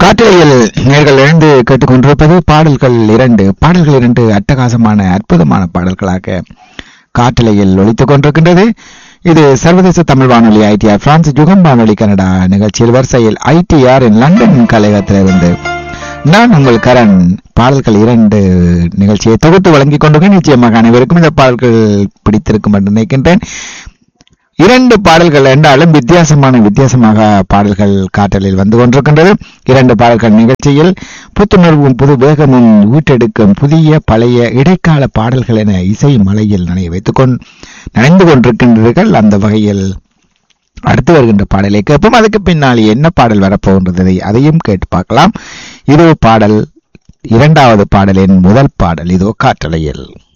காற்றலையில் நேர்கள் இணைந்து கேட்டுக்கொண்டிருப்பது பாடல்கள் இரண்டு பாடல்கள் இரண்டு அட்டகாசமான அற்புதமான பாடல்களாக காற்றலையில் ஒலித்துக் கொண்டிருக்கின்றது இது சர்வதேச தமிழ் வானொலி ஐடிஆர் பிரான்ஸ் யுகம் வானொலி கனடா நிகழ்ச்சியில் வரிசையில் ஐடிஆர் இன் லண்டன் கழகத்திலிருந்து நான் உங்கள் கரண் பாடல்கள் இரண்டு நிகழ்ச்சியை தொகுத்து வழங்கிக் கொண்டு நிச்சயமாக அனைவருக்கும் இந்த பாடல்கள் பிடித்திருக்கும் என்று நினைக்கின்றேன் இரண்டு பாடல்கள் என்றாலும் வித்தியாசமான வித்தியாசமாக பாடல்கள் காற்றலில் வந்து கொண்டிருக்கின்றது இரண்டு பாடல்கள் நிகழ்ச்சியில் புத்துணர்வும் புது வேகமும் ஊற்றெடுக்கும் புதிய பழைய இடைக்கால பாடல்கள் என இசை மலையில் நனைய வைத்துக் கொண்டு நனைந்து கொண்டிருக்கின்றீர்கள் அந்த வகையில் அடுத்து வருகின்ற பாடலை கேட்போம் அதுக்கு பின்னால் என்ன பாடல் வரப்போகின்றது அதையும் கேட்டு பார்க்கலாம் இதோ பாடல் இரண்டாவது பாடலின் முதல் பாடல் இதோ காற்றலையில்